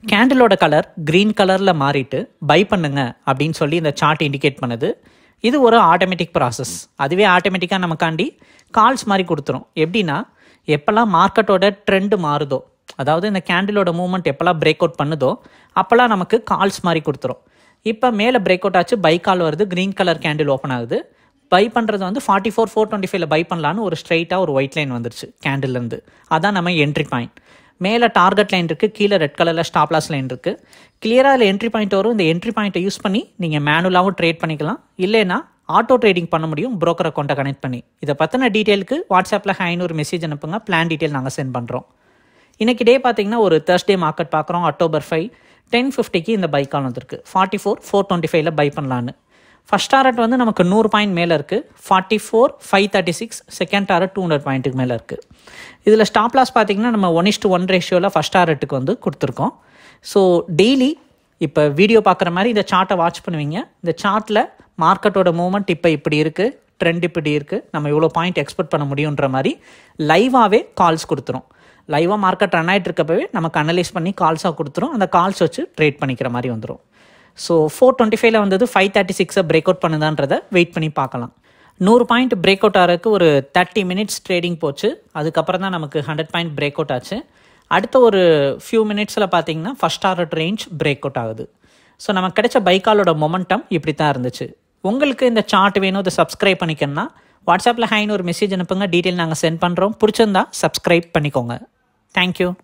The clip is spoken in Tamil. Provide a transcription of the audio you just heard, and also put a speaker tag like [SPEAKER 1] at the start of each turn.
[SPEAKER 1] கேண்டிலோட கலர் க்ரீன் கலரில் மாறிட்டு பை பண்ணுங்க அப்படின்னு சொல்லி இந்த சார்ட் இண்டிகேட் பண்ணுது இது ஒரு ஆட்டோமேட்டிக் ப்ராசஸ் அதுவே ஆட்டோமேட்டிக்காக நமக்காண்டி கால்ஸ் மாதிரி கொடுத்துரும் எப்படின்னா எப்போல்லாம் மார்க்கெட்டோட ட்ரெண்டு மாறுதோ அதாவது இந்த கேண்டிலோட மூவ்மெண்ட் எப்போல்லாம் பிரேக் அவுட் பண்ணுதோ அப்போல்லாம் நமக்கு கால்ஸ் மாதிரி கொடுத்துரும் இப்போ மேலே பிரேக் அவுட் ஆச்சு பை கால் வருது க்ரீன் கலர் கேண்டில் ஓப்பன் ஆகுது பை பண்ணுறது வந்து ஃபார்ட்டி ஃபோர் ஃபோர் டுவெண்ட்டி ஃபைவ்ல பை பண்ணலான்னு ஒரு ஸ்ட்ரைட்டாக ஒரு ஒயிட் லைன் வந்துருச்சு கேண்டில்லேருந்து அதான் நம்ம என்ட்ரி பாயிண்ட் மேலே டார்கெட் லைன் இருக்குது கீழே ரெட் கலரில் ஸ்டாப் லாஸ் லைன் இருக்குது கிளியராக அதில் என்ட்ரி பாயிண்ட் வரும் இந்த என்ட்ரி பாயிண்ட்டை யூஸ் பண்ணி நீங்கள் மேனுவலாகவும் ட்ரேட் பண்ணிக்கலாம் இல்லைன்னா ஆட்டோ ட்ரேடிங் பண்ண முடியும் broker அக்கௌண்ட்டை கனெக்ட் பண்ணி இதை பற்றின டீட்டெயிலுக்கு வாட்ஸ்அப்பில் ஹைன்னு ஒரு மெசேஜ் அனுப்புங்க பிளான் டீட்டெயில் நாங்கள் சென்ட் பண்ணுறோம் இன்னைக்கு டே பார்த்தீங்கன்னா ஒரு தேர்ஸ்டே மார்க்கெட் பார்க்குறோம் அக்டோபர் ஃபைவ் டென் ஃபிஃப்டிக்கு இந்த பை கால் வந்திருக்கு ஃபார்ட்டி ஃபோர் ஃபோர் டுவெண்ட்டி ஃபைவ்ல பை பண்ணலான்னு ஃபஸ்ட் டாரட் வந்து நமக்கு நூறு பாயிண்ட் மேலே இருக்குது forty four five thirty six second target two hundred பாயிண்ட்டுக்கு மேலே இருக்குது இதில் ஸ்டாப் லாஸ் பார்த்தீங்கன்னா நம்ம ஒன் இஸ்டு ஒன் ரேஷியோவில் ஃபஸ்ட் டாரட்டுக்கு வந்து கொடுத்துருக்கோம் ஸோ டெய்லி இப்போ வீடியோ பார்க்குற மாதிரி இந்த சார்ட்டை வாட்ச் பண்ணுவீங்க இந்த சார்ட்டில் மார்க்கெட்டோட மூவ்மெண்ட் இப்போ இப்படி இருக்குது ட்ரெண்ட் இப்படி இருக்குது நம்ம இவ்வளோ பாயிண்ட் எக்ஸ்பெக்ட் பண்ண முடியுன்ற மாதிரி லைவாகவே கால்ஸ் கொடுத்துரும் லைவாக மார்க்கெட் ரன் ஆகிட்டு இருக்கப்பவே நமக்கு அனலைஸ் பண்ணி கால்ஸாக கொடுத்துரும் அந்த கால்ஸ் வச்சு ட்ரேட் பண்ணிக்கிற மாதிரி வந்துடும் ஸோ ஃபோர் டுவெண்ட்டி ஃபைவ்ல வந்தது ஃபைவ் தேர்ட்டி சிக்ஸை பிரேக் அவுட் பண்ணுதான்றதை வெயிட் பண்ணி பார்க்கலாம் நூறு பாயிண்ட் பிரேக் அவுட் ஆகிறதுக்கு ஒரு தேர்ட்டி மினிட்ஸ் ட்ரேடிங் போச்சு அதுக்கப்புறம் தான் நமக்கு ஹண்ட்ரட் பாயிண்ட் பிரேக் அவுட் ஆச்சு அடுத்த ஒரு ஃபியூ மினிட்ஸில் பார்த்தீங்கன்னா first target range break out ஆகுது ஸோ நமக்கு கிடைச்ச பைக்காலோட மொமெண்டம் இப்படி தான் இருந்துச்சு உங்களுக்கு இந்த சார்ட் வேணும் இதை சப்ஸ்கிரைப் பண்ணிக்கணும்னா வாட்ஸ்அப்பில் ஹைன்னு ஒரு மெசேஜ் அனுப்புங்க டீட்டெயில் நாங்கள் சென்ட் பண்ணுறோம் பிடிச்சிருந்தா சப்ஸ்கிரைப் பண்ணிக்கோங்க தேங்க்யூ